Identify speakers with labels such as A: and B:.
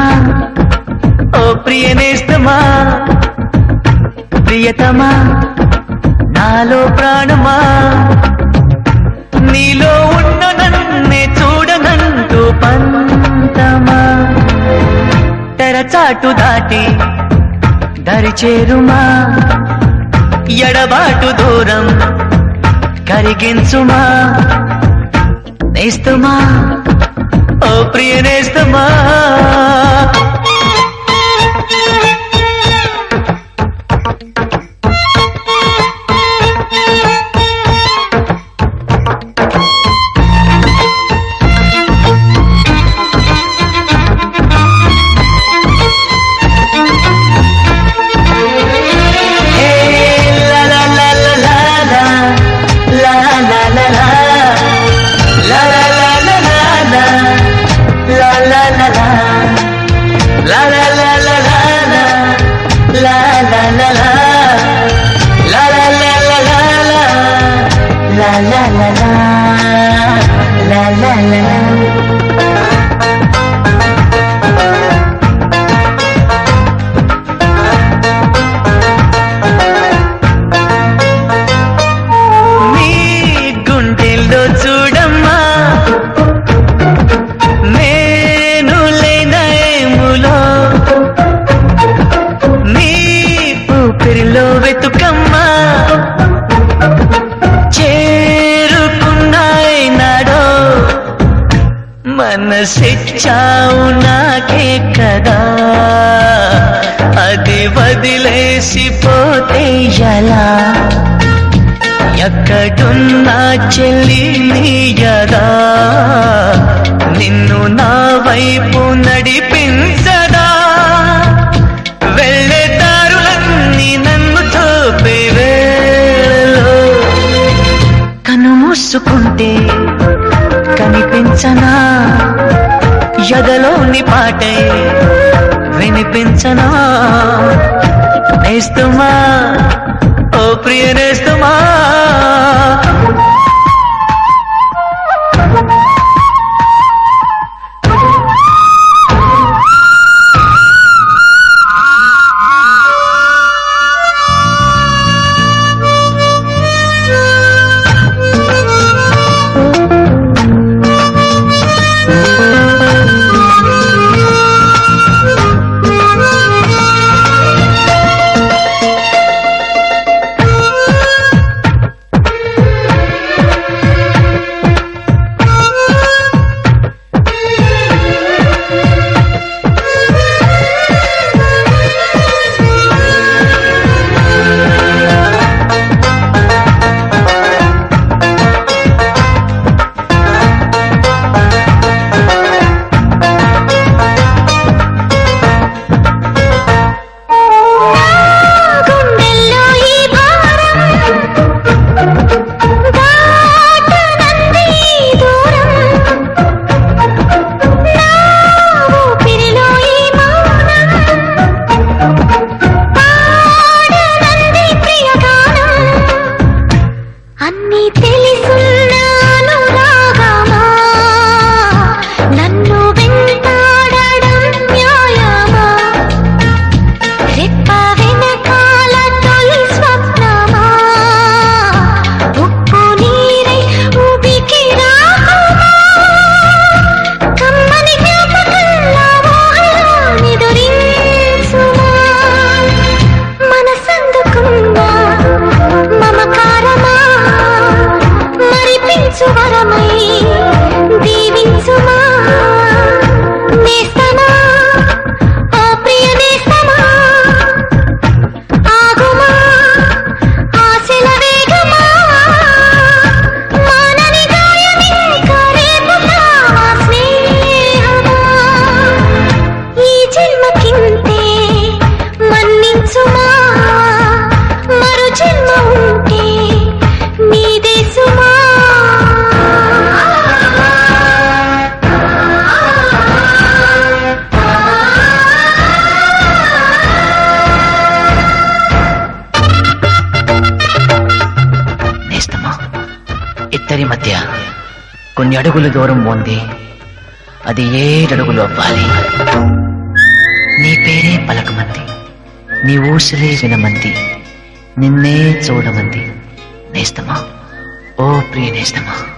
A: ఓ ప్రియనేస్తమా ప్రియతమా నాలో ప్రాణమా నీలో ఉన్న నన్నే చూడనంటూ పంతమా తెరచాటు దాటి దరి చేరుమా ఎడబాటు దూరం కరిగించుమా నేస్తమా ఓ ప్రియ నేస్తమా హే లా లా లా లా లా లా. లా లా లా లా. లా లా లా లా లా లా. లా లా లా లా. లా లా లా లా లా లా. లా లా లా లా. లా లా లా లా లా లా. లా లా లా లా. లా లా లా లా. నీ గుండెల్లో చూడమ్మా నేను లేనేములో నీ ఊపిరిలో వెతుకమ్మా చేరుకున్నాయి నాడో మనసిచ్చావు నాకే కదా అది వదిలేసిపోతే ఎలా ఎక్కడున్నా చెల్లి నీయదా నిన్ను నా వైపు నడిపించదా వెళ్ళే దారులన్నీ నన్ను తోపే వేళలో కను మూసుకుంటే కనిపించనా ఎదలోని పాటే వినిపించనా నేస్తుమా ఓ ప్రియ నేస్తుమా
B: గుండెల్లో ఈ భారం దాటనంది దూరం నా ఊపిరిలో ఈ మౌనం పాడనంది ప్రియగానం అన్నీ తెలుసున్న అనురాగమా నన్ను వెంటాడడం న్యాయమా రెప్ప వెనకాల తొలి స్వప్నమా ఉప్పు నీరై ఉబికి రాకుమా కమ్మని జ్ఞాపకంలా ఊహలోనిదురించుమా మనసందుకున్నా మమకారమా మరిపించు వరమై దీవించుమా నేస్తమా ఓ ప్రియ నేస్తమా ఆగుమా ఆశల వేగమా మానని గాయమింక రేపుతావా స్నేహమా ఈ జన్మకింతే మన్నించుమా మరు జన్మ ఉంటే నీదే సుమా
A: నేస్తమా ఇద్దరి మధ్య కొన్ని అడుగుల దూరం ఉంది అది ఏడడుగులు అవ్వాలి పడమంది నీ ఊసలే వినమంది నిన్నే చూడమంది నేస్తమా ఓ ప్రియ నేస్తమా